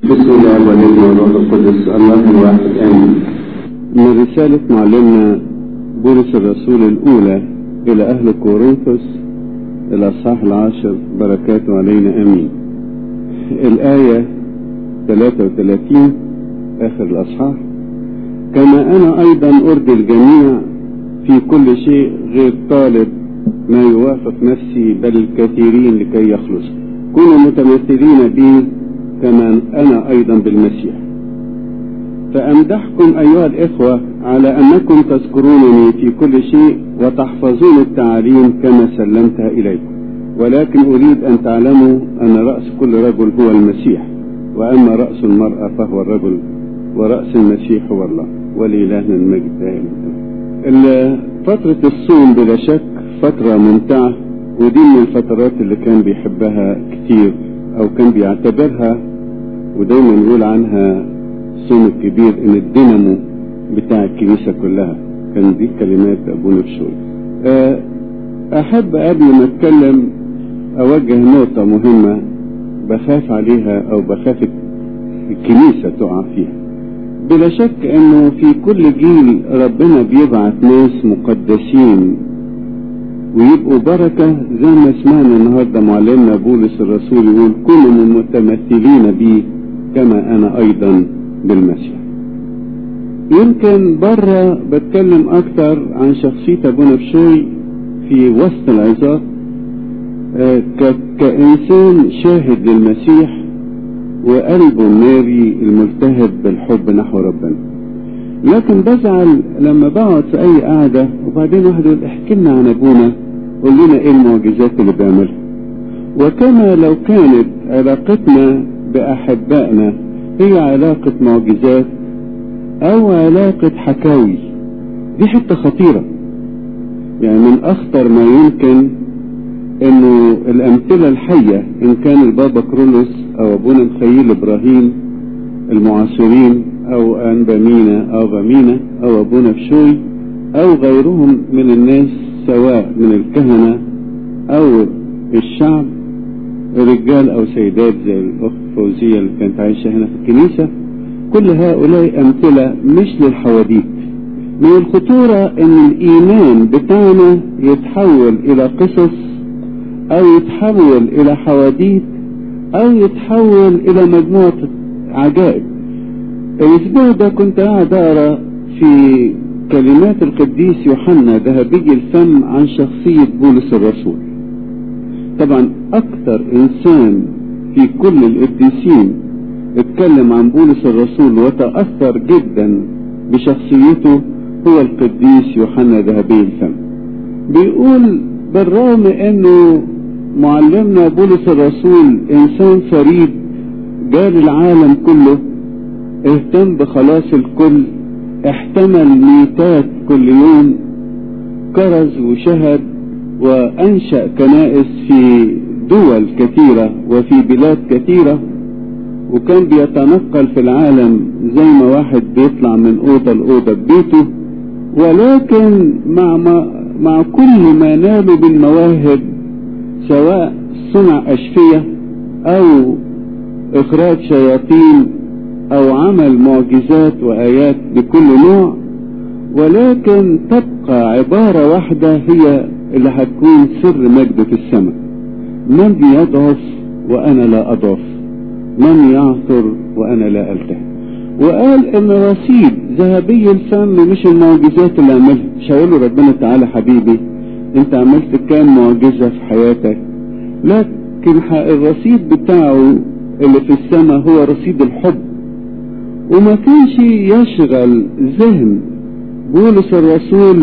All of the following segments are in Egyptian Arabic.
بسم الله والابن والروح القدس الله الواحد امين. من رسالة معلمنا بولس الرسول الأولى إلى أهل كورنثوس الأصحاح العاشر بركاته علينا أمين. الآية 33 آخر الأصحاح كما أنا أيضا أرضي الجميع في كل شيء غير طالب ما يوافق نفسي بل الكثيرين لكي يخلصوا كونوا متمثلين بي كما أنا أيضا بالمسيح فأمدحكم أيها الإخوة على أنكم تذكرونني في كل شيء وتحفظون التعاليم كما سلمتها إليكم ولكن أريد أن تعلموا أن رأس كل رجل هو المسيح وأما رأس المرأة فهو الرجل ورأس المسيح هو الله ولإلهنا المجد دائما فترة الصوم بلا شك فترة ممتعة ودي من الفترات اللي كان بيحبها كتير أو كان بيعتبرها ودايما يقول عنها الصوم الكبير إن الدينامو بتاع الكنيسة كلها كان دي كلمات أبونا بشوي أحب قبل ما أتكلم أوجه نقطة مهمة بخاف عليها أو بخاف الكنيسة تقع فيها بلا شك انه في كل جيل ربنا بيبعت ناس مقدسين ويبقوا بركة زي ما سمعنا النهاردة معلمنا بولس الرسول يقول كونوا متمثلين بي كما انا ايضا بالمسيح يمكن بره بتكلم اكتر عن شخصية ابونا بشوي في وسط العظات آه كإنسان شاهد للمسيح وقلبه الناري الملتهب بالحب نحو ربنا لكن بزعل لما بقعد في اي قعدة وبعدين واحد يقول احكي لنا عن ابونا قول لنا ايه المعجزات اللي بيعملها وكما لو كانت علاقتنا باحبائنا هي علاقة معجزات او علاقة حكاوي دي حتة خطيرة يعني من اخطر ما يمكن انه الامثلة الحية ان كان البابا كرولوس او ابونا مخيل ابراهيم المعاصرين او انبا مينا او بامينا او ابونا بشوي او غيرهم من الناس سواء من الكهنة او الشعب رجال او سيدات زي الاخت فوزية اللي كانت عايشة هنا في الكنيسة كل هؤلاء امثلة مش للحواديت من الخطورة ان الايمان بتاعنا يتحول الى قصص او يتحول الى حواديت او يتحول الى مجموعة عجائب الاسبوع ده كنت قاعد اقرا في كلمات القديس يوحنا ذهبي الفم عن شخصية بولس الرسول طبعا اكثر انسان في كل القديسين اتكلم عن بولس الرسول وتأثر جدا بشخصيته هو القديس يوحنا ذهبي الفم بيقول بالرغم انه معلمنا بولس الرسول انسان فريد جال العالم كله اهتم بخلاص الكل احتمل ميتات كل يوم كرز وشهد وانشأ كنائس في دول كثيرة وفي بلاد كثيرة وكان بيتنقل في العالم زي ما واحد بيطلع من أوضة لأوضة ببيته ولكن مع ما مع كل ما ناله بالمواهب سواء صنع أشفية أو إخراج شياطين أو عمل معجزات وآيات بكل نوع ولكن تبقى عبارة واحدة هي اللي هتكون سر مجده في السماء من يضعف وأنا لا أضعف من يعثر وأنا لا ألتهب وقال ان رصيد ذهبي الفم مش المعجزات اللي عملها مش هيقول له ربنا تعالى حبيبي انت عملت كام معجزة في حياتك لكن الرصيد بتاعه اللي في السماء هو رصيد الحب وما كانش يشغل ذهن بولس الرسول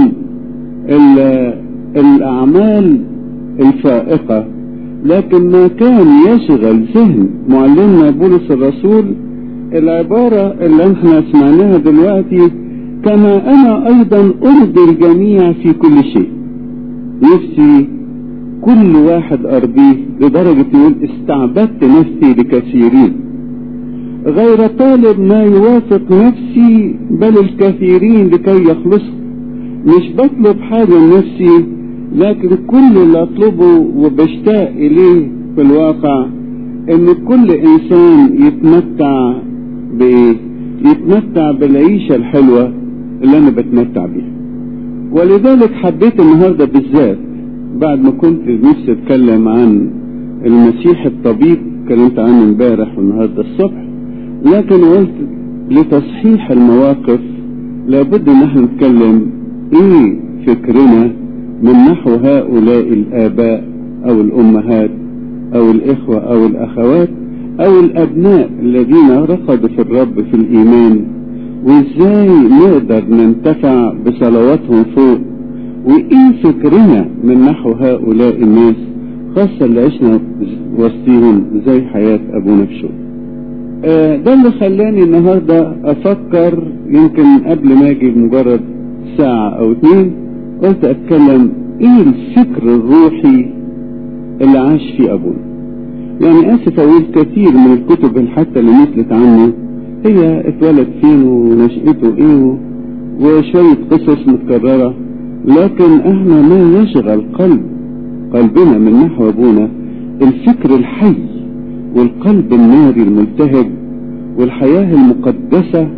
الاعمال الفائقة لكن ما كان يشغل ذهن معلمنا بولس الرسول العبارة اللي احنا سمعناها دلوقتي كما انا ايضا ارضي الجميع في كل شيء نفسي كل واحد ارضيه لدرجة يقول استعبدت نفسي لكثيرين غير طالب ما يوافق نفسي بل الكثيرين لكي يخلصوا مش بطلب حاجة لنفسي لكن كل اللي اطلبه وبشتاق اليه في الواقع ان كل انسان يتمتع بايه يتمتع بالعيشة الحلوة اللي انا بتمتع بيها ولذلك حبيت النهاردة بالذات بعد ما كنت نفسي اتكلم عن المسيح الطبيب اتكلمت عنه امبارح والنهارده الصبح لكن قلت لتصحيح المواقف لابد ان احنا نتكلم ايه فكرنا من نحو هؤلاء الاباء او الامهات او الاخوة او الاخوات او الابناء الذين رقدوا في الرب في الايمان وازاي نقدر ننتفع بصلواتهم فوق وايه فكرنا من نحو هؤلاء الناس خاصة اللي عشنا وسطيهم زي حياة ابونا بشوي آه ده اللي خلاني النهاردة افكر يمكن قبل ما اجي مجرد ساعة او اتنين قلت اتكلم ايه الفكر الروحي اللي عاش فيه ابونا يعني اسف اقول كثير من الكتب حتى اللي نزلت عنه هي اتولد فين ونشأته ايه وشوية قصص متكررة لكن احنا ما يشغل قلب قلبنا من نحو ابونا الفكر الحي والقلب الناري الملتهب والحياة المقدسة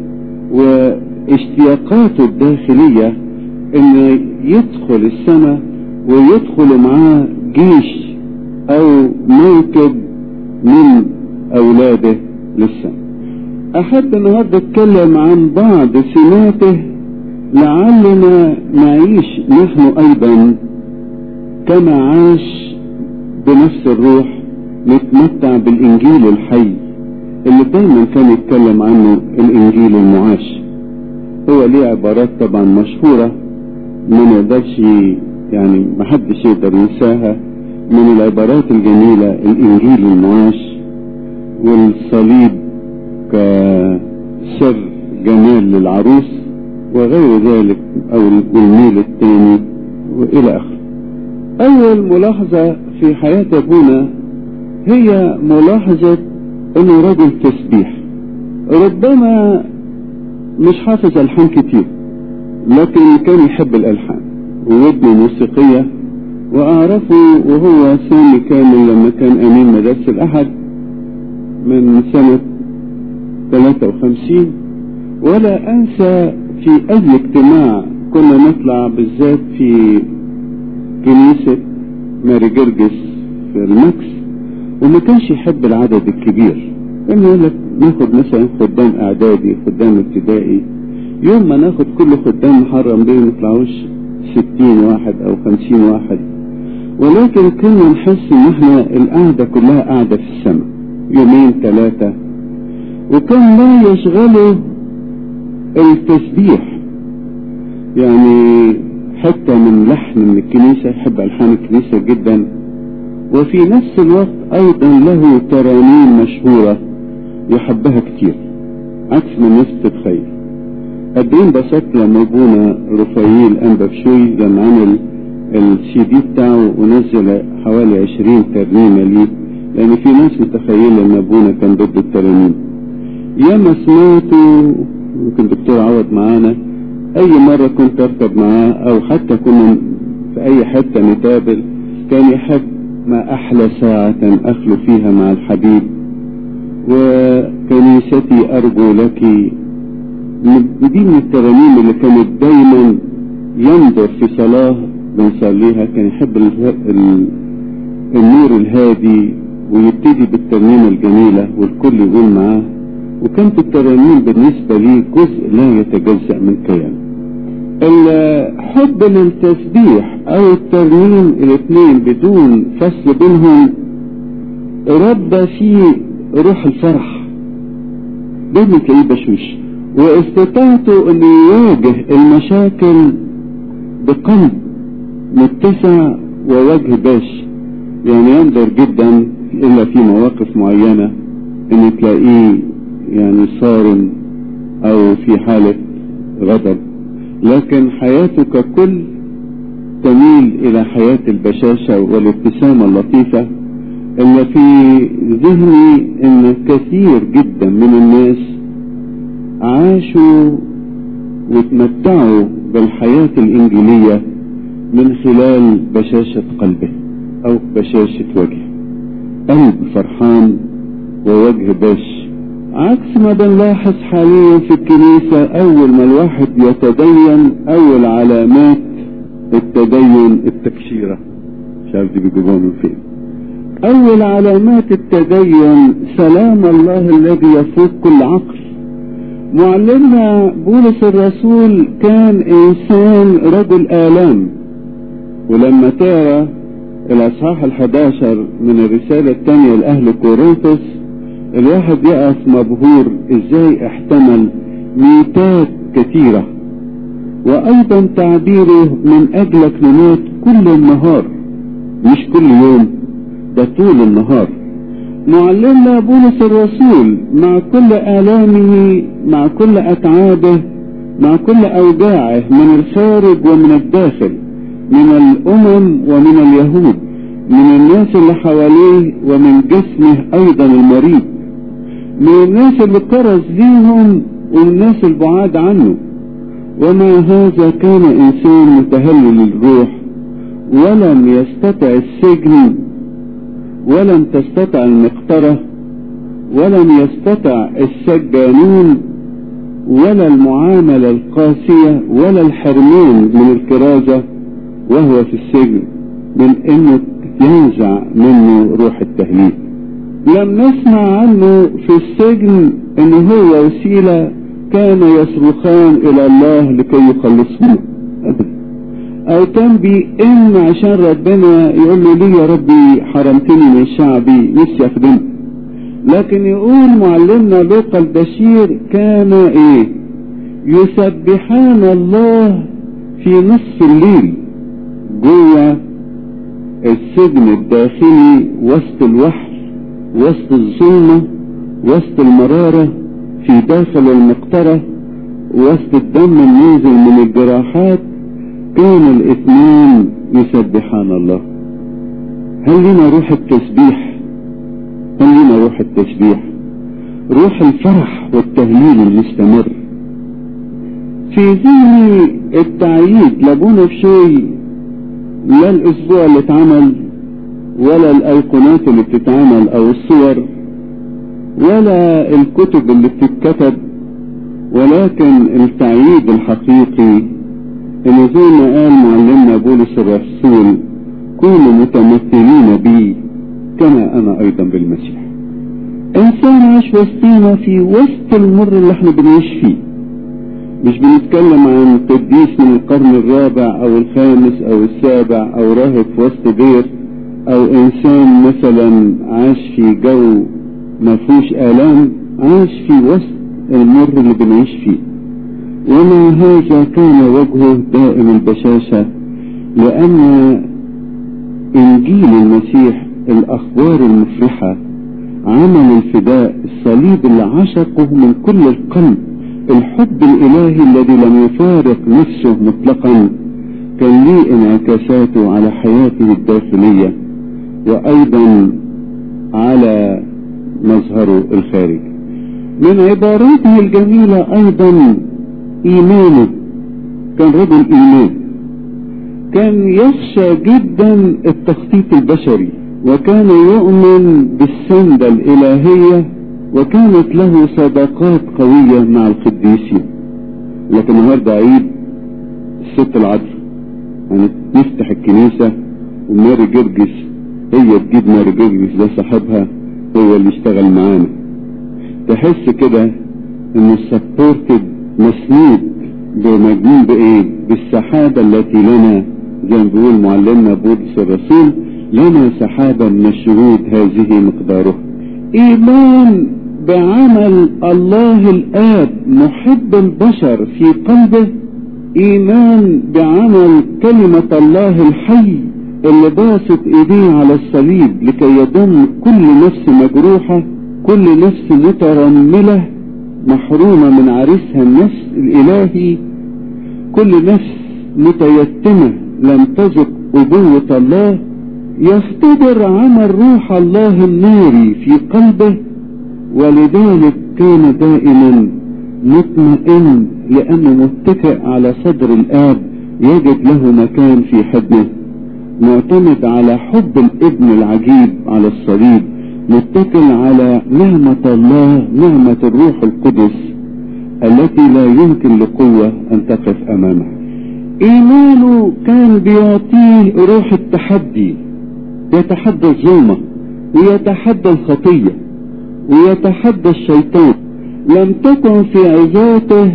واشتياقاته الداخلية ان يدخل السماء ويدخل معاه جيش او موكب من اولاده للسماء احب النهارده اتكلم عن بعض سماته لعلنا نعيش نحن ايضا كما عاش بنفس الروح نتمتع بالانجيل الحي اللي دايما كان يتكلم عنه الانجيل المعاش هو ليه عبارات طبعا مشهورة ما نقدرش يعني ما حدش يقدر ينساها من العبارات الجميلة الانجيل المعاش والصليب كسر جمال للعروس وغير ذلك او الميل الثاني والى اخره اول ملاحظة في حياة ابونا هي ملاحظة انه رجل تسبيح ربما مش حافظ الحان كتير لكن كان يحب الالحان وودنه موسيقية واعرفه وهو سامي كامل لما كان امين مدرسة الاحد من سنة 53 ولا انسى في اي اجتماع كنا نطلع بالذات في كنيسة ماري جرجس في المكس وما كانش يحب العدد الكبير كان يقول لك ناخد مثلا خدام اعدادي خدام ابتدائي يوم ما ناخد كل خدام محرم بيه ما يطلعوش ستين واحد او خمسين واحد ولكن كنا نحس ان احنا القعدة كلها قاعدة في السماء يومين ثلاثة وكان لا يشغله التسبيح يعني حتى من لحن من الكنيسة يحب ألحان الكنيسة جدا وفي نفس الوقت أيضا له ترانيم مشهورة يحبها كتير عكس ما الناس تتخيل قد ايه انبسطت لما ابونا رفايل انبا بشوي لما عمل السي دي بتاعه ونزل حوالي عشرين ترنيمة ليه لان في ناس متخيلة ان ابونا كان ضد الترانيم ياما سمعته ممكن دكتور عوض معانا اي مرة كنت اركب معاه او حتى كنا في اي حتة نتقابل كان يحب ما احلى ساعة اخلو فيها مع الحبيب وكنيستي ارجو لك دي من الترانيم اللي كانت دايما ينظر في صلاة بنصليها كان يحب النور الهادي ويبتدي بالترنيمة الجميلة والكل يقول معاه وكانت الترانيم بالنسبة لي جزء لا يتجزأ من كيانه الحب للتسبيح او الترنيم الاثنين بدون فصل بينهم ربى فيه روح الفرح دايما تلاقيه بشوش واستطاعته ان يواجه المشاكل بقلب متسع ووجه باش يعني ينظر جدا الا في مواقف معينة ان تلاقيه يعني صارم او في حالة غضب لكن حياته ككل تميل الى حياة البشاشة والابتسامة اللطيفة اللي في ذهني ان كثير جدا من الناس عاشوا وتمتعوا بالحياة الانجيلية من خلال بشاشة قلبه او بشاشة وجهه قلب فرحان ووجه بش عكس ما بنلاحظ حاليا في الكنيسة أول ما الواحد يتدين أول علامات التدين التكشيرة مش عارف دي بيجيبوها من فين أول علامات التدين سلام الله الذي يفوق كل عقل معلمنا بولس الرسول كان إنسان رجل آلام ولما تقرا الأصحاح الحداشر من الرسالة الثانية لأهل كورنثوس الواحد يقف مبهور ازاي احتمل ميتات كثيرة وأيضا تعبيره من أجلك نموت كل النهار مش كل يوم ده طول النهار معلمنا بولس الرسول مع كل آلامه مع كل أتعابه مع كل أوجاعه من الخارج ومن الداخل من الأمم ومن اليهود من الناس اللي حواليه ومن جسمه أيضا المريض من الناس اللي كرز ليهم والناس البعاد عنه ومع هذا كان إنسان متهلل الروح ولم يستطع السجن ولم تستطع المقطرة ولم يستطع السجانون ولا المعاملة القاسية ولا الحرمان من الكرازة وهو في السجن من انه ينزع منه روح التهليل لم نسمع عنه في السجن ان هو وسيلة كان يصرخان الى الله لكي يخلصوه او كان بيئن عشان ربنا يقول له ليه يا ربي حرمتني من شعبي نفسي اخدمه لكن يقول معلمنا لوقا البشير كان ايه يسبحان الله في نصف الليل جوه السجن الداخلي وسط الوحل وسط الظلمة وسط المرارة في داخل المقطرة وسط الدم النازل من الجراحات كان الاثنين يسبحان الله هل لنا روح التسبيح هل لنا روح التسبيح روح الفرح والتهليل المستمر في ذهني التعييد لابونا في شيء لا الاسبوع اللي اتعمل ولا الايقونات اللي بتتعمل او الصور ولا الكتب اللي بتتكتب ولكن التعييد الحقيقي ان زي ما قال معلمنا بولس الرسول كونوا متمثلين بي كما انا ايضا بالمسيح انسان عاش وسطينا في وسط المر اللي احنا بنعيش فيه مش بنتكلم عن قديس من القرن الرابع او الخامس او السابع او راهب في وسط بير او انسان مثلا عاش في جو ما فيهوش الام عاش في وسط المر اللي بنعيش فيه ومع هذا كان وجهه دائم البشاشة لأن إنجيل المسيح الأخبار المفرحة عمل الفداء الصليب اللي عشقه من كل القلب الحب الإلهي الذي لم يفارق نفسه مطلقا كان ليه انعكاساته على حياته الداخلية وأيضا على مظهره الخارجي من عباراته الجميلة أيضا إيمانه كان رجل إيمان كان يخشى جدا التخطيط البشري وكان يؤمن بالسندة الإلهية وكانت له صداقات قوية مع القديسين لكن النهارده عيد الست العذراء يعني نفتح الكنيسة وماري جرجس هي تجيب ماري جرجس ده صاحبها هو اللي اشتغل معانا تحس كده انه سبورتد مسنود بمجنون بايه بالسحابة التي لنا زي ما بيقول معلمنا بولس الرسول لنا سحابة من الشهود هذه مقدارها ايمان بعمل الله الاب محب البشر في قلبه ايمان بعمل كلمة الله الحي اللي باست ايديه على الصليب لكي يضم كل نفس مجروحة كل نفس مترملة محرومة من عريسها النفس الالهي كل نفس متيتمة لم تذق أبوة الله يختبر عمل روح الله الناري في قلبه ولذلك كان دائما مطمئن لأنه متكئ على صدر الآب يجد له مكان في حضنه معتمد على حب الابن العجيب على الصليب متكل على نعمة الله نعمة الروح القدس التي لا يمكن لقوة أن تقف أمامها إيمانه كان بيعطيه روح التحدي يتحدى الظلمة ويتحدى الخطية ويتحدى الشيطان لم تكن في عظاته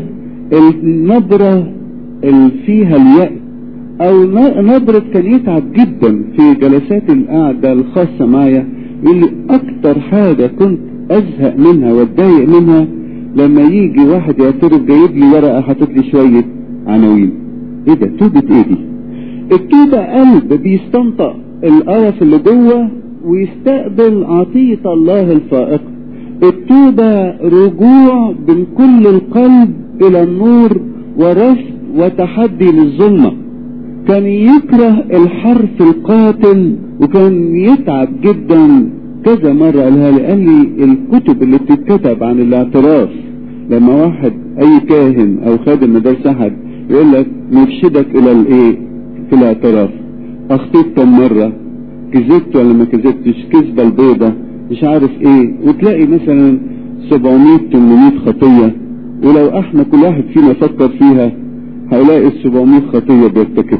النبرة اللي فيها اليأس أو نبرة كان يتعب جدا في جلسات القعدة الخاصة معايا يقول لي أكتر حاجة كنت أزهق منها وأتضايق منها لما يجي واحد يعترف جايب لي ورقة حاطط لي شوية عناوين إيه ده توبة إيه دي؟ التوبة قلب بيستنطق القرف اللي جوه ويستقبل عطية الله الفائقة التوبة رجوع من كل القلب إلى النور ورفض وتحدي للظلمة كان يكره الحرف القاتل وكان يتعب جدا كذا مرة قالها لي قال لي الكتب اللي بتتكتب عن الاعتراف لما واحد اي كاهن او خادم مدرسة احد يقول لك نرشدك الى الايه في الاعتراف اخطيت كم مرة كذبت ولا ما كذبتش كذبة البيضة مش عارف ايه وتلاقي مثلا 700 800 خطية ولو احنا كل واحد فينا فكر فيها هيلاقي ال 700 خطية بيرتكب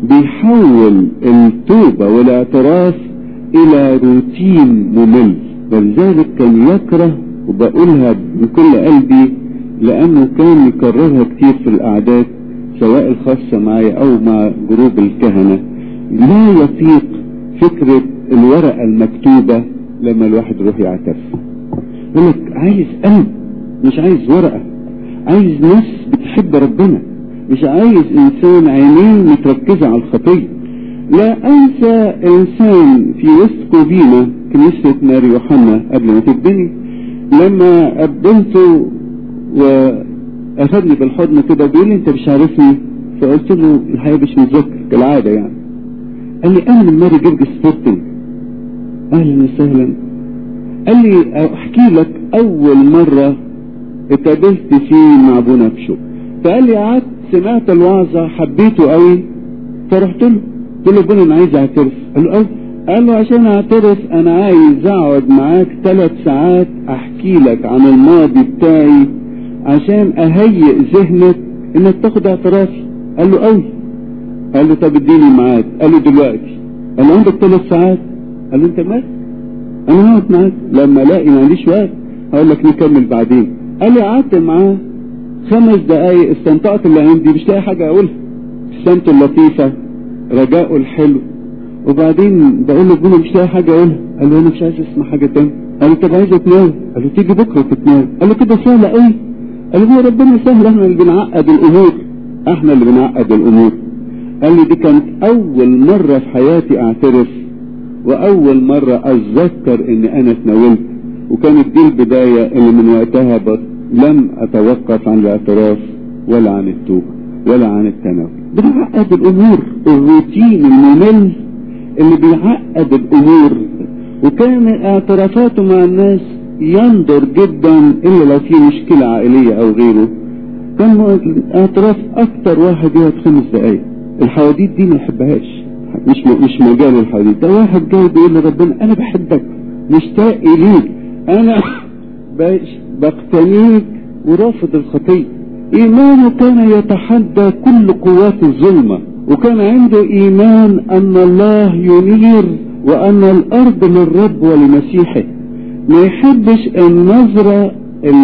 بيحول التوبة والاعتراف الى روتين ممل ولذلك كان يكره وبقولها من كل قلبي لانه كان يكررها كتير في الاعداد سواء الخاصة معي او مع جروب الكهنة لا يطيق فكرة الورقة المكتوبة لما الواحد يروح يعترف يقول لك عايز قلب مش عايز ورقة عايز ناس بتحب ربنا مش عايز انسان عينين متركزة على الخطية لا انسى انسان في وسط كوفينا كنيسة ماري يوحنا قبل ما تبني لما قبلته واخدني بالحضن كده بيقول لي انت مش عارفني فقلت له الحقيقة مش متذكر كالعادة يعني قال لي انا من ماري جرج سبورتنج اهلا وسهلا قال لي احكي لك اول مرة اتقابلت فيه مع ابونا بشو فقال لي قعدت سمعت الوعظة حبيته قوي فرحت له قلت له ابونا انا عايز اعترف قال له قال له عشان اعترف انا عايز اقعد معاك ثلاث ساعات احكي لك عن الماضي بتاعي عشان اهيئ ذهنك انك تاخد اعترافي قال له قوي قال له طب اديني ميعاد قال له دلوقتي قال له عندك ثلاث ساعات قال له انت مالك انا هقعد معاك لما الاقي ما عنديش وقت هقول لك نكمل بعدين قال لي قعدت معاه خمس دقايق استنطقت اللي عندي مش لاقي حاجه اقولها ابتسامته اللطيفه رجاؤه الحلو وبعدين بقول له ابونا مش لاقي حاجه اقولها قال له انا مش عايز اسمع حاجه تاني قال له طب عايز تنام قال له تيجي بكره تتنام قال له كده سهله قوي قال له هو ربنا سهل احنا اللي بنعقد الامور احنا اللي بنعقد الامور قال لي دي كانت اول مره في حياتي اعترف واول مره اتذكر ان انا اتناولت وكانت دي البدايه اللي من وقتها بط... لم اتوقف عن الاعتراف ولا عن التوبه ولا عن التناول بنعقد الامور الروتين الممل اللي بيعقد الامور وكان اعترافاته مع الناس يندر جدا الا لو في مشكله عائليه او غيره كان اعتراف اكتر واحد يقعد خمس دقايق الحواديت دي ما يحبهاش مش مش مجال الحواديت ده واحد جاي بيقول لربنا انا بحبك مشتاق اليك انا بقتنيك ورافض الخطيه ايمانه كان يتحدى كل قوات الظلمه وكان عنده ايمان ان الله ينير وان الارض للرب ولمسيحه ما يحبش النظرة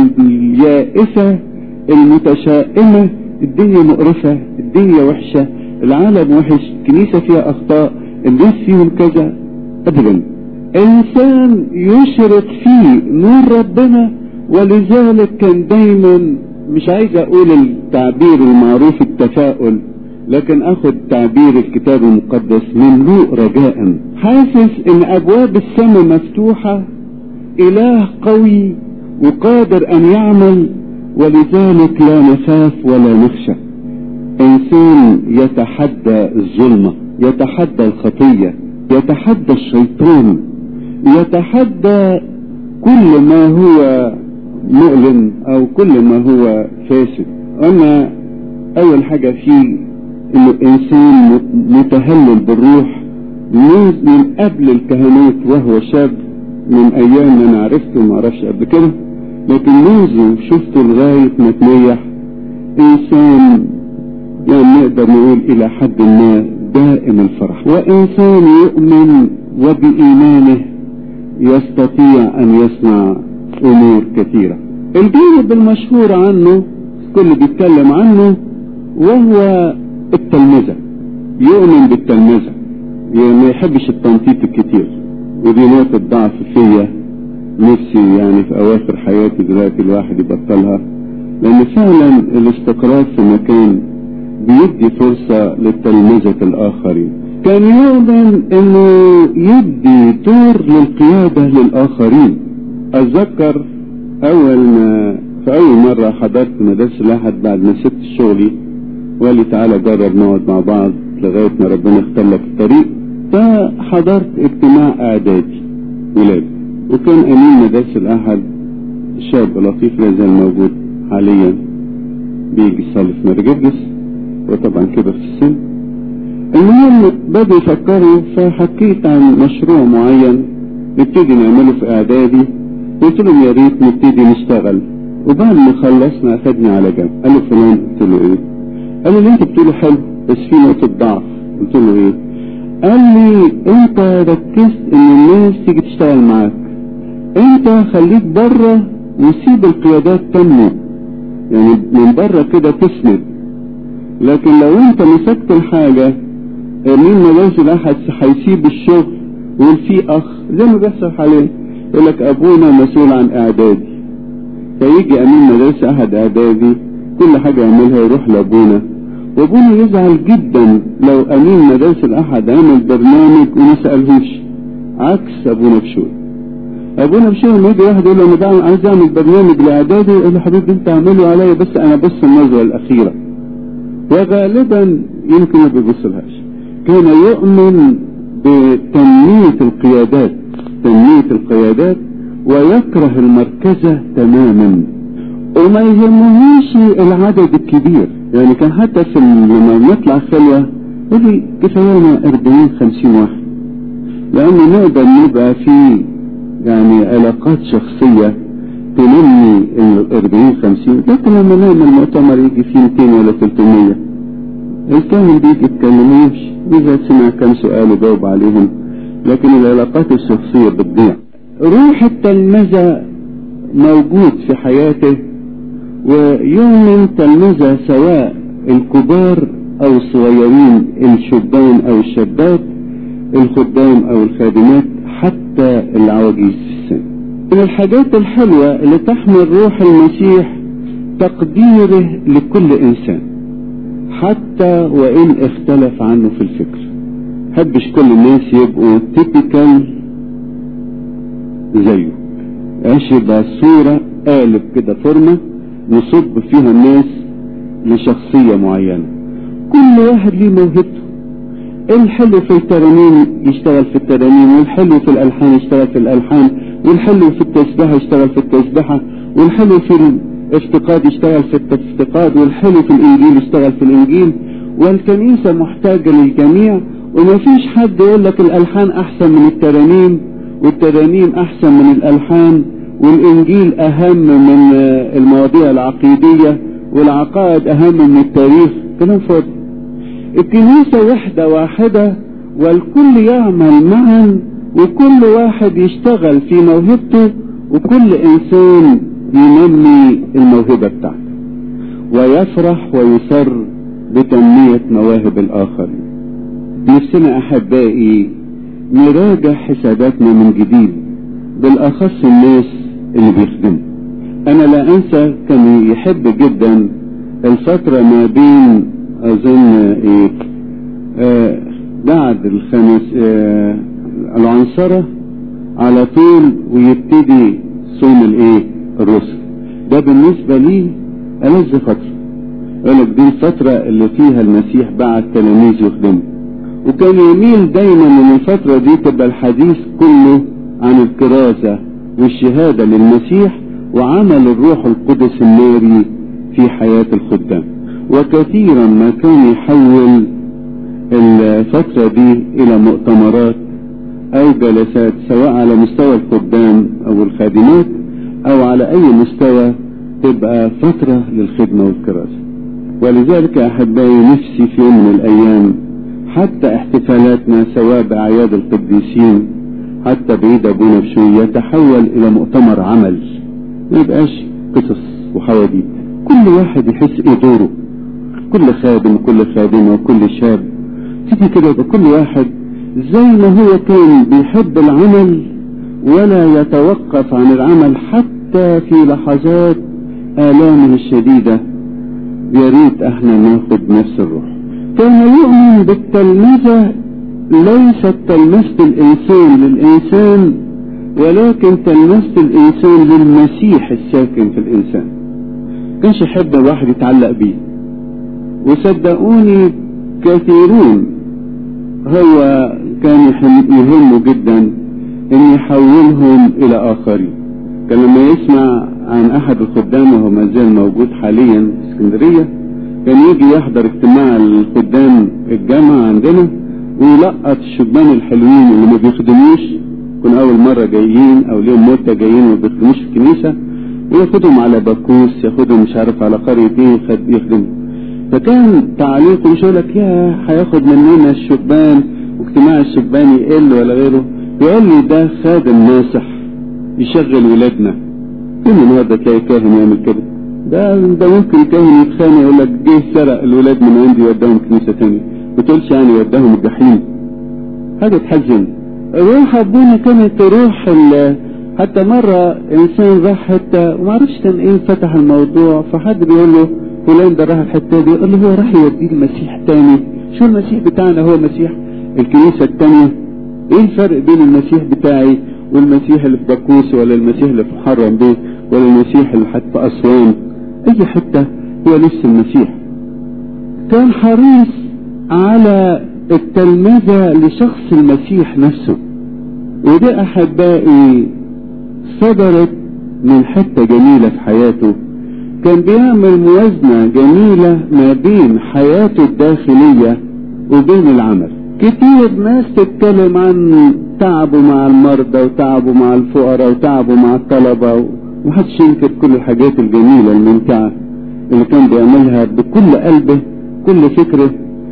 اليائسة المتشائمة الدنيا مقرفة الدنيا وحشة العالم وحش الكنيسة فيها اخطاء الناس فيهم كذا ابدا انسان يشرق فيه نور ربنا ولذلك كان دايما مش عايز اقول التعبير المعروف التفاؤل لكن اخذ تعبير الكتاب المقدس مملوء رجاء حاسس ان ابواب السماء مفتوحة اله قوي وقادر ان يعمل ولذلك لا نخاف ولا نخشى انسان يتحدى الظلمة يتحدى الخطية يتحدى الشيطان يتحدى كل ما هو مؤلم او كل ما هو فاسد اما اول حاجة فيه انه انسان متهلل بالروح من قبل الكهنوت وهو شاب من ايام ما انا عرفته ما اعرفش قبل كده لكن منذ شفته لغاية ما تنيح انسان يعني نقدر نقول الى حد ما دائم الفرح وانسان يؤمن وبايمانه يستطيع ان يصنع امور كثيرة الجانب المشهور عنه كل بيتكلم عنه وهو التلمذة يؤمن بالتلمذة يعني ما يحبش التنطيط الكتير ودي نقطة ضعف فيا نفسي يعني في اواخر حياتي دلوقتي الواحد يبطلها لان فعلا الاستقرار في مكان بيدي فرصة لتلمذة الاخرين كان يؤمن انه يدي دور للقيادة للاخرين اتذكر اول ما في اول مرة حضرت مدرسة الاحد بعد ما سبت شغلي وقال لي تعالى جرب نقعد مع بعض لغاية ما ربنا اختار لك الطريق فحضرت اجتماع اعدادي ولاد وكان امين مدرسة الاحد شاب لطيف لا زال موجود حاليا بيجي يصلي في مرجبس وطبعا كبر في السن المهم بدأوا يفكروا فحكيت عن مشروع معين نبتدي نعمله في اعدادي قلت لهم يا ريت نبتدي نشتغل وبعد ما خلصنا اخدني على جنب قال له فلان قلت له ايه قال لي اللي انت بتقوله حلو بس في نقطة ضعف قلت له ايه قال لي انت ركزت ان الناس تيجي تشتغل معاك انت خليك بره وسيب القيادات تنمو يعني من بره كده تسند لكن لو انت مسكت الحاجة مين ملاش الاحد هيسيب الشغل ويقول في اخ زي ما بيحصل حاليا يقول لك ابونا مسؤول عن اعدادي فيجي امين مدرسة احد اعدادي كل حاجة يعملها يروح لابونا وابونا يزعل جدا لو امين مدارس الاحد عمل برنامج وما سالهوش عكس ابونا بشوي ابونا بشوي لما يجي واحد يقول له انا بعمل عايز اعمل برنامج لاعدادي يقول له حبيبي انت اعمله عليا بس انا بص النظره الاخيره وغالبا يمكن ما بيبصلهاش كان يؤمن بتنميه القيادات تنميه القيادات ويكره المركزه تماما وما يهمهوش العدد الكبير يعني كان حتى في لما نطلع خلوة يقول لي كفايانا 40 50 واحد لأنه نقدر نبقى في يعني علاقات شخصية تنمي ال 40 50 لكن لما نعمل مؤتمر يجي فيه 200 ولا 300 الكاهن بيجي يتكلموش إذا سمع كم سؤال وجاوب عليهم لكن العلاقات الشخصية بتضيع روح التلمذة موجود في حياته ويؤمن تلمذة سواء الكبار او الصغيرين الشبان او الشابات الخدام او الخادمات حتى العواجيز في السن من الحاجات الحلوة اللي تحمل روح المسيح تقديره لكل انسان حتى وان اختلف عنه في الفكر حبش كل الناس يبقوا تيبيكال زيه عيش يبقى صورة قالب كده فورمه نصب فيها الناس لشخصية معينة كل واحد ليه موهبته الحلو في الترانيم يشتغل في الترانيم والحلو في الألحان يشتغل في الألحان والحلو في التسبحة يشتغل في التسبحة والحلو في الافتقاد يشتغل في الافتقاد والحلو في الإنجيل يشتغل في الإنجيل والكنيسة محتاجة للجميع وما فيش حد يقول لك الألحان أحسن من الترانيم والترانيم أحسن من الألحان والإنجيل أهم من المواضيع العقيدية والعقائد أهم من التاريخ كلام فاضي الكنيسة وحدة واحدة والكل يعمل معا وكل واحد يشتغل في موهبته وكل إنسان ينمي الموهبة بتاعته ويفرح ويسر بتنمية مواهب الآخرين نفسنا أحبائي نراجع حساباتنا من جديد بالأخص الناس اللي بيخدموا أنا لا أنسى كان يحب جدا الفترة ما بين أظن إيه آه بعد الخمس آه العنصرة على طول ويبتدي صوم الإيه الرسل ده بالنسبة لي ألذ فترة يقول لك دي الفترة اللي فيها المسيح بعت تلاميذ يخدموا وكان يميل دايما ان الفترة دي تبقى الحديث كله عن الكرازة والشهادة للمسيح وعمل الروح القدس الناري في حياة الخدام وكثيرا ما كان يحول الفترة دي الى مؤتمرات أو جلسات سواء على مستوى الخدام أو الخادمات أو على أي مستوى تبقى فترة للخدمة والكراسة ولذلك يا أحبائي نفسي في يوم من الأيام حتى احتفالاتنا سواء بأعياد القديسين حتى بعيد أبونا بشوي يتحول إلى مؤتمر عمل ما يبقاش قصص وحواديت كل واحد يحس ايه دوره كل خادم وكل خادمة وكل شاب تيجي كده يبقى كل واحد زي ما هو كان بيحب العمل ولا يتوقف عن العمل حتى في لحظات آلامه الشديدة يا ريت احنا ناخد نفس الروح كان يؤمن بالتلمذة ليست تلمذة الإنسان للإنسان ولكن تلمذة الإنسان للمسيح الساكن في الإنسان كانش يحب الواحد يتعلق بيه وصدقوني كثيرون هو كان يهمه جدا ان يحولهم الى اخرين كان لما يسمع عن احد الخدام وهو ما زال موجود حاليا في اسكندريه كان يجي يحضر اجتماع الخدام الجامعه عندنا ويلقط الشبان الحلوين اللي ما بيخدموش يكون اول مره جايين او ليهم مده جايين وما بيخدموش في الكنيسه وياخدهم على باكوس ياخدهم مش عارف على قريه ايه يخدم فكان تعليقه مش يقول لك يا هياخد مننا الشبان واجتماع الشبان يقل ولا غيره يقول لي ده خادم ناصح يشغل ولادنا فين النهارده تلاقي كاهن يعمل كده ده ده ممكن كاهن يتخانق يقول لك جه سرق الولاد من عندي وداهم كنيسه ثانيه ما تقولش يعني وداهم الجحيم حاجه تحزن روح ابونا كانت تروح حتى مرة إنسان راح حتة وما عرفش كان إيه فتح الموضوع فحد بيقول له فلان ده راح الحتة دي يقول له هو راح يوديه المسيح تاني شو المسيح بتاعنا هو مسيح الكنيسة التانية إيه الفرق بين المسيح بتاعي والمسيح اللي في باكوس ولا المسيح اللي في محرم بيه ولا المسيح اللي حتى في أسوان أي حتة هو نفس المسيح كان حريص على التلمذة لشخص المسيح نفسه وده أحبائي صدرت من حتة جميلة في حياته كان بيعمل موازنة جميلة ما بين حياته الداخلية وبين العمل كتير ناس تتكلم عن تعبه مع المرضى وتعبه مع الفقراء وتعبه مع الطلبة ومحدش ينكر كل الحاجات الجميلة الممتعة اللي كان بيعملها بكل قلبه كل فكره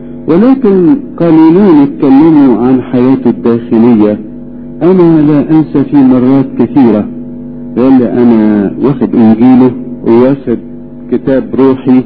ولكن قليلون اتكلموا عن حياته الداخلية أنا لا أنسى في مرات كثيرة قال لي أنا واخد إنجيله وواخد كتاب روحي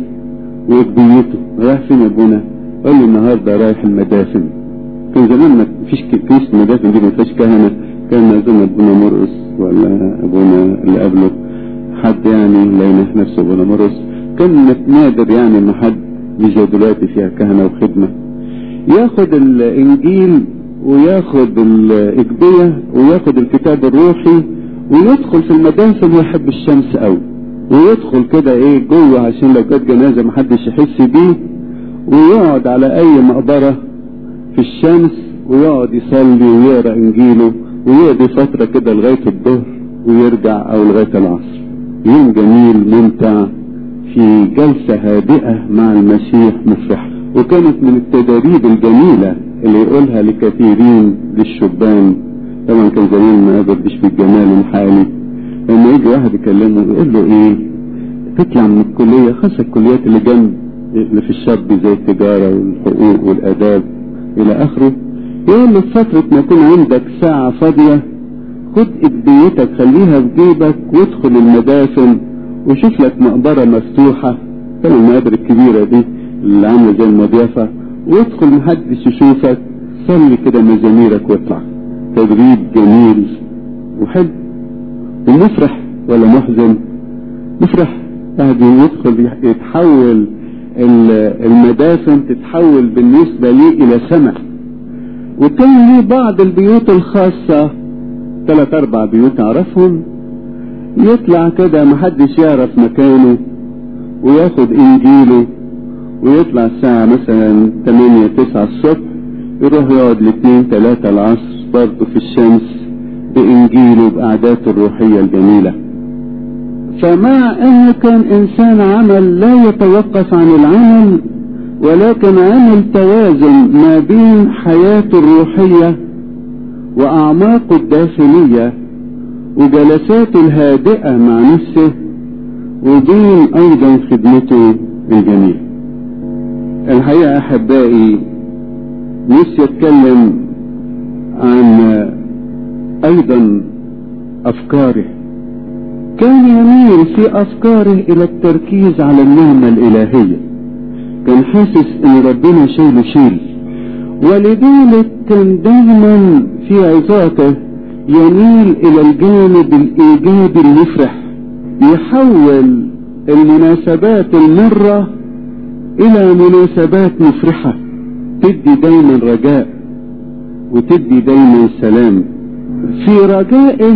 وقضيته رايح فين يا ابونا؟ قال لي النهارده رايح المدافن كان زمان ما فيش كنيسة المدافن دي ما فيهاش كهنة كان أظن ابونا مرقس ولا ابونا اللي قبله حد يعني لا ينح نفسه ابونا مرقس كان نادر يعني ان حد مش زي دلوقتي فيها كهنة وخدمة ياخد الانجيل وياخد الاجبية وياخد الكتاب الروحي ويدخل في المدافن ويحب الشمس قوي ويدخل كده ايه جوه عشان لو جت جنازة محدش يحس بيه ويقعد على اي مقبرة في الشمس ويقعد يصلي ويقرا انجيله ويقضي فترة كده لغاية الظهر ويرجع او لغاية العصر يوم جميل ممتع في جلسة هادئة مع المسيح مفرحة وكانت من التداريب الجميلة اللي يقولها لكثيرين للشبان طبعا كان زمان ما قدرتش بالجمال الحالي لما يجي واحد يكلمه يقول له ايه تطلع من الكلية خاصة الكليات اللي جنب اللي في الشاب زي التجارة والحقوق والآداب إلى آخره يقول له فترة ما يكون عندك ساعة فاضية خد إدبيتك خليها في جيبك وادخل المدافن وشوف لك مقبرة مفتوحة طبعا المقابر الكبيرة دي اللي عاملة زي المضيافة وادخل محدش يشوفك صلي كده مزاميرك واطلع تدريب جميل وحلو ومفرح ولا محزن مفرح بعد يدخل يتحول المدافن تتحول بالنسبة لي إلى سماء وكان لي بعض البيوت الخاصة ثلاث أربع بيوت أعرفهم يطلع كده محدش يعرف مكانه وياخد إنجيله ويطلع الساعة مثلا 8 9 الصبح يروح يقعد لاثنين ثلاثة العصر برضه في الشمس بإنجيله بأعداته الروحية الجميلة فمع انه كان انسان عمل لا يتوقف عن العمل ولكن عمل توازن ما بين حياته الروحية وأعماقه الداخلية وجلساته الهادئة مع نفسه وبين أيضا خدمته الجميلة الحقيقة أحبائي نفسي أتكلم عن أيضا أفكاره كان يميل في أفكاره إلى التركيز على النعمة الإلهية كان حاسس إن ربنا شايله شيل ولذلك كان دايما في عظاته يميل إلى الجانب الإيجابي المفرح يحول المناسبات المرة إلى مناسبات مفرحة تدي دايما رجاء وتدي دايما سلام في رجائه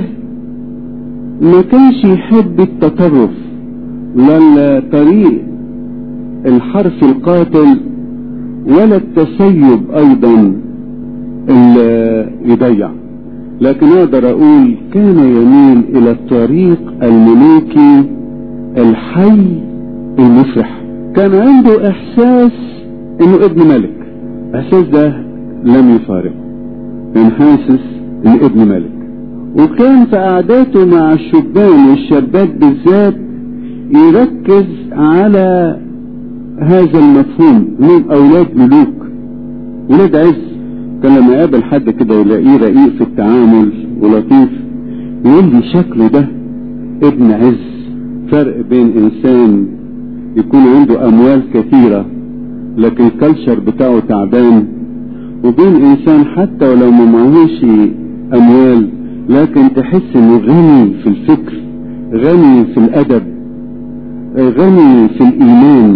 ما كانش يحب التطرف لا الطريق الحرف القاتل ولا التسيب ايضا اللي يضيع لكن اقدر اقول كان يميل الى الطريق الملوكي الحي المفرح كان عنده احساس انه ابن ملك الاحساس ده لم يفارقه كان حاسس انه ابن ملك وكان في قعداته مع الشبان والشابات بالذات يركز على هذا المفهوم من اولاد ملوك ولاد عز كان لما يقابل حد كده يلاقيه رقيق في التعامل ولطيف يقول لي شكله ده ابن عز فرق بين انسان يكون عنده اموال كثيره لكن الكلشر بتاعه تعبان وبين انسان حتى ولو ما معهوش اموال لكن تحس انه غني في الفكر غني في الادب غني في الايمان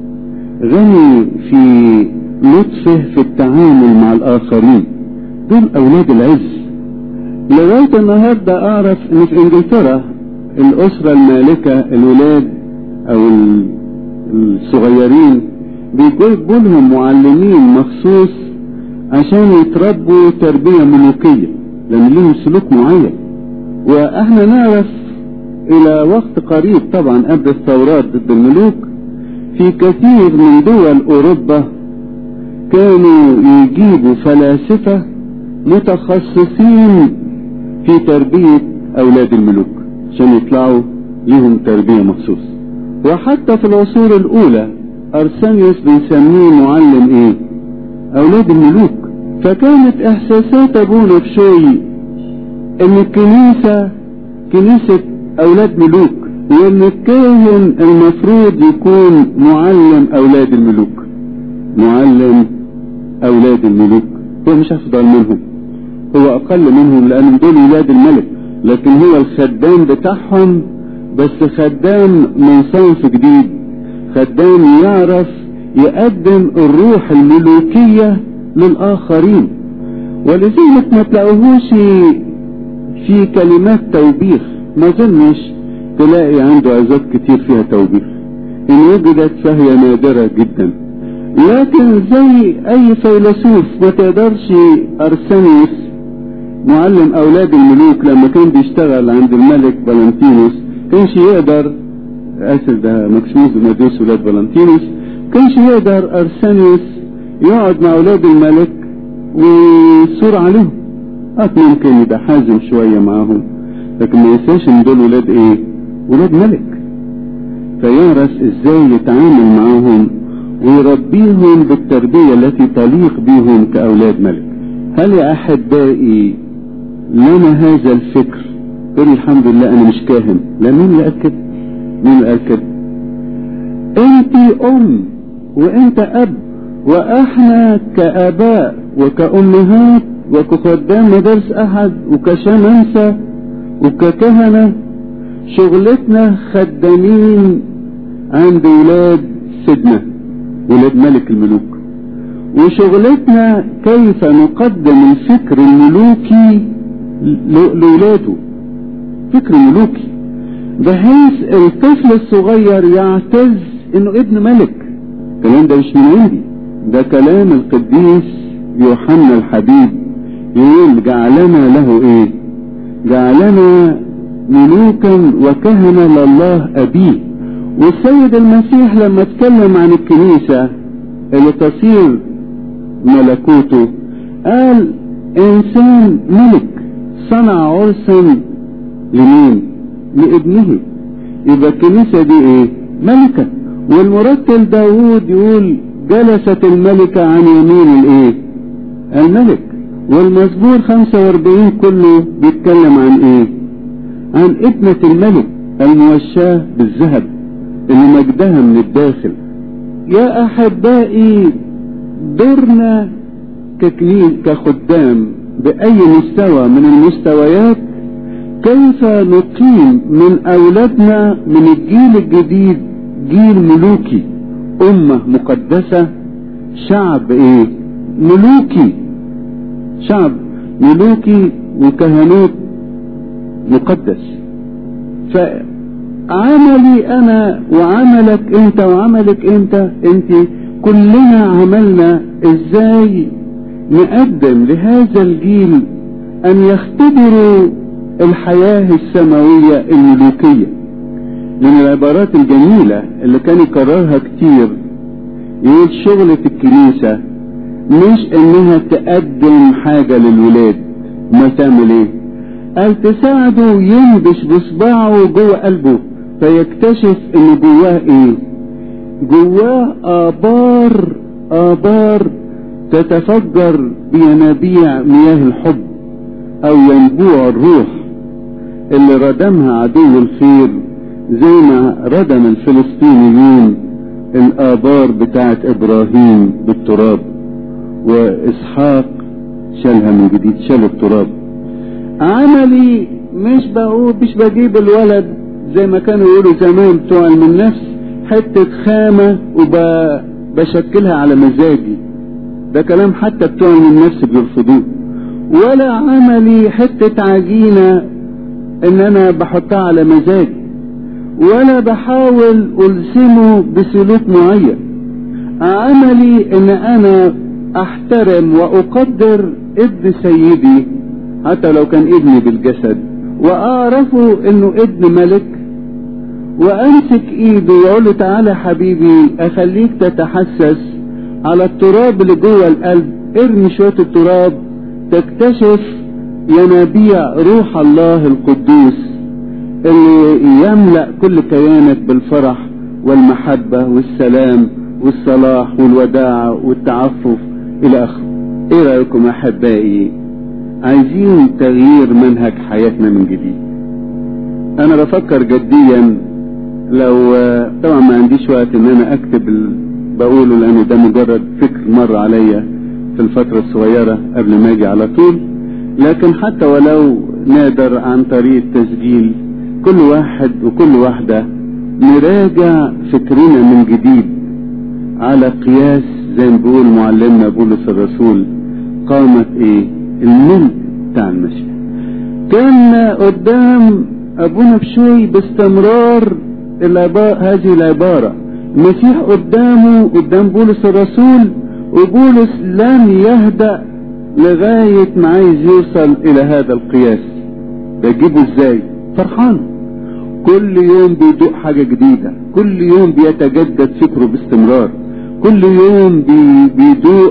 غني في لطفه في التعامل مع الاخرين دول اولاد العز لغايه النهارده اعرف ان في انجلترا الاسره المالكه الولاد او الصغيرين بيجيبوا لهم معلمين مخصوص عشان يتربوا تربيه ملوكيه لان لهم سلوك معين واحنا نعرف الى وقت قريب طبعا قبل الثورات ضد الملوك في كثير من دول اوروبا كانوا يجيبوا فلاسفة متخصصين في تربية اولاد الملوك عشان يطلعوا لهم تربية مخصوص وحتى في العصور الاولى ارسانيوس بنسميه معلم ايه اولاد الملوك فكانت احساسات ابونا بشوي ان الكنيسة كنيسة اولاد ملوك وان الكاهن المفروض يكون معلم اولاد الملوك معلم اولاد الملوك هو مش افضل منهم هو اقل منهم لان دول ولاد الملك لكن هو الخدام بتاعهم بس خدام من صنف جديد خدام يعرف يقدم الروح الملوكية للآخرين ولذلك ما تلاقوهوش في كلمات توبيخ ما ظنش تلاقي عنده عظات كتير فيها توبيخ إن وجدت فهي نادرة جدا لكن زي أي فيلسوف ما تقدرش أرسنيوس معلم أولاد الملوك لما كان بيشتغل عند الملك فالنتينوس كانش يقدر آسف ده مكسيموس دوناديوس ولاد فالنتينوس كانش يقدر أرسنيوس يقعد مع أولاد الملك ويصور عليهم اه ممكن يبقى حازم شوية معاهم لكن ما ينساش ان دول ولاد ايه ولاد ملك فيعرف ازاي يتعامل معاهم ويربيهم بالتربية التي تليق بهم كأولاد ملك هل يا أحبائي لنا هذا الفكر قل الحمد لله أنا مش كاهن لا مين اللي أكد مين اللي أكد أنت أم وأنت أب وإحنا كآباء وكأمهات وكخدام مدارس أحد وكشمامسة وككهنة شغلتنا خدامين عند ولاد سيدنا ولاد ملك الملوك وشغلتنا كيف نقدم الفكر الملوكي لولاده فكر ملوكي بحيث الطفل الصغير يعتز انه ابن ملك الكلام ده مش من عندي ده كلام القديس يوحنا الحبيب يقول جعلنا له ايه جعلنا ملوكا وكهنة لله أبيه والسيد المسيح لما اتكلم عن الكنيسة اللي تصير ملكوته قال انسان ملك صنع عرسا لمين لابنه يبقى الكنيسة دي ايه ملكة والمرتل داود يقول جلست الملكة عن يمين الايه الملك والمزمور 45 كله بيتكلم عن ايه عن ابنة الملك الموشاة بالذهب اللي مجدها من الداخل يا احبائي دورنا ككنيس كخدام باي مستوى من المستويات كيف نقيم من اولادنا من الجيل الجديد جيل ملوكي امه مقدسه شعب ايه ملوكي شعب ملوكي وكهنوت مقدس فعملي انا وعملك انت وعملك انت انت كلنا عملنا ازاي نقدم لهذا الجيل ان يختبروا الحياة السماوية الملوكية من العبارات الجميلة اللي كان يكررها كتير يقول شغلة الكنيسة مش انها تقدم حاجة للولاد ما تعمل ايه قال تساعده ينبش بصباعه جوه قلبه فيكتشف ان جواه ايه جواه ابار ابار تتفجر بينابيع مياه الحب او ينبوع الروح اللي ردمها عدو الخير زي ما ردم الفلسطينيين الآبار بتاعت إبراهيم بالتراب وإسحاق شالها من جديد شال التراب عملي مش بقول مش بجيب الولد زي ما كانوا يقولوا زمان بتوع من نفس حتة خامة وبشكلها على مزاجي ده كلام حتى بتوع من نفس بيرفضوه ولا عملي حتة عجينة ان انا بحطها على مزاجي ولا بحاول الزمه بسلوك معين عملي ان انا احترم واقدر ابن سيدي حتى لو كان ابني بالجسد واعرفه انه ابن ملك وامسك ايده واقول له تعالى حبيبي اخليك تتحسس على التراب اللي جوه القلب ارمي شويه التراب تكتشف ينابيع روح الله القدوس اللي يملأ كل كيانك بالفرح والمحبة والسلام والصلاح والوداعة والتعفف إلى آخره. إيه رأيكم أحبائي؟ عايزين تغيير منهج حياتنا من جديد. أنا بفكر جديا لو طبعا ما عنديش وقت إن أنا أكتب ال... بقوله لأنه ده مجرد فكر مر عليا في الفترة الصغيرة قبل ما أجي على طول. لكن حتى ولو نقدر عن طريق التسجيل كل واحد وكل واحدة نراجع فكرنا من جديد على قياس زي ما بيقول معلمنا بولس الرسول قامت ايه الملك بتاع المسيح كان قدام ابونا بشوي باستمرار العبارة هذه العبارة المسيح قدامه قدام بولس الرسول وبولس لم يهدأ لغاية ما عايز يوصل الى هذا القياس بجيبه ازاي فرحان كل يوم بيدوق حاجة جديدة كل يوم بيتجدد فكره باستمرار كل يوم بي بيدوق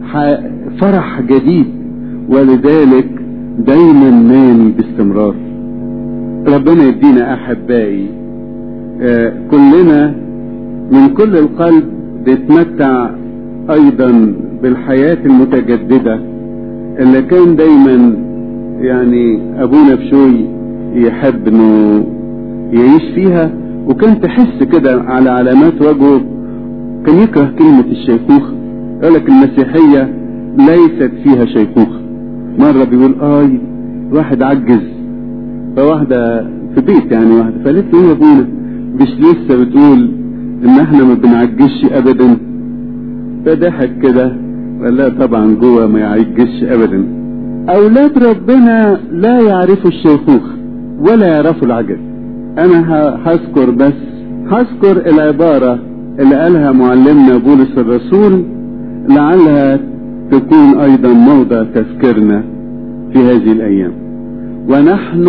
فرح جديد ولذلك دايما ناني باستمرار ربنا يدينا احبائي آه كلنا من كل القلب بيتمتع ايضا بالحياة المتجددة اللي كان دايما يعني ابونا بشوي يحب انه يعيش فيها وكان تحس كده على علامات وجهه كان يكره كلمة الشيخوخة يقول لك المسيحية ليست فيها شيخوخة مرة بيقول اي واحد عجز فواحدة في بيت يعني واحدة فقالت له يا ابونا مش لسه بتقول ان احنا ما بنعجزش ابدا فضحك كده قال لا طبعا جوه ما يعجزش ابدا اولاد ربنا لا يعرفوا الشيخوخة ولا يعرفوا العجز انا هذكر بس هذكر العبارة اللي قالها معلمنا بولس الرسول لعلها تكون ايضا موضع تذكيرنا في هذه الايام ونحن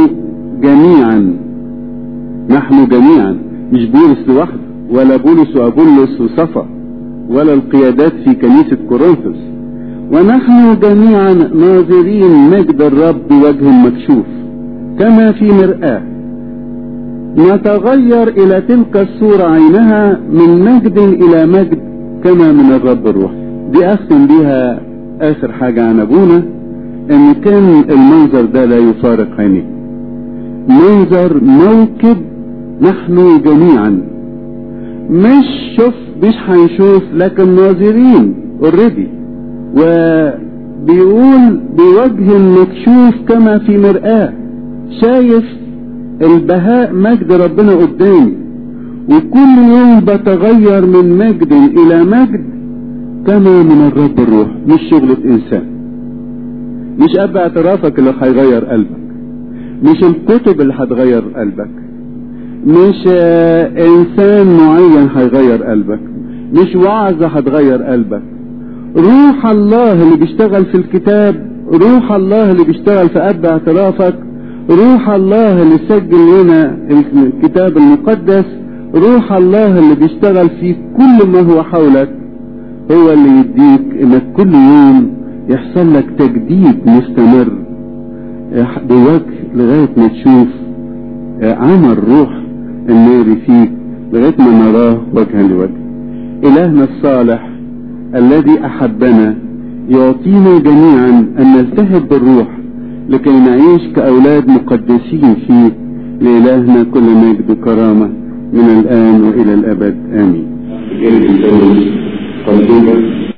جميعا نحن جميعا مش بولس لوحده ولا بولس وابولس وصفا ولا القيادات في كنيسة كورنثوس ونحن جميعا ناظرين مجد الرب بوجه مكشوف كما في مرآة نتغير إلى تلك الصورة عينها من مجد إلى مجد كما من الرب الروح دي أختم بها آخر حاجة عن أبونا إن كان المنظر ده لا يفارق عينيه منظر موكب نحن جميعا مش شوف مش هنشوف لكن ناظرين اوريدي وبيقول بوجه مكشوف كما في مرآة شايف البهاء مجد ربنا قدامي وكل يوم بتغير من مجد الى مجد كما من الرب الروح مش شغلة انسان مش اب اعترافك اللي هيغير قلبك مش الكتب اللي هتغير قلبك مش آه انسان معين هيغير قلبك مش وعظة هتغير قلبك روح الله اللي بيشتغل في الكتاب روح الله اللي بيشتغل في اب اعترافك روح الله اللي سجل لنا الكتاب المقدس روح الله اللي بيشتغل في كل ما هو حولك هو اللي يديك انك كل يوم يحصل لك تجديد مستمر بوجه لغاية ما تشوف عمل روح الناري فيك لغاية ما نراه وجها لوجه إلهنا الصالح الذي أحبنا يعطينا جميعا أن نلتهب بالروح لكي نعيش كأولاد مقدسين فيه لإلهنا كل مجد وكرامة من الآن وإلى الأبد آمين قلبي قلبي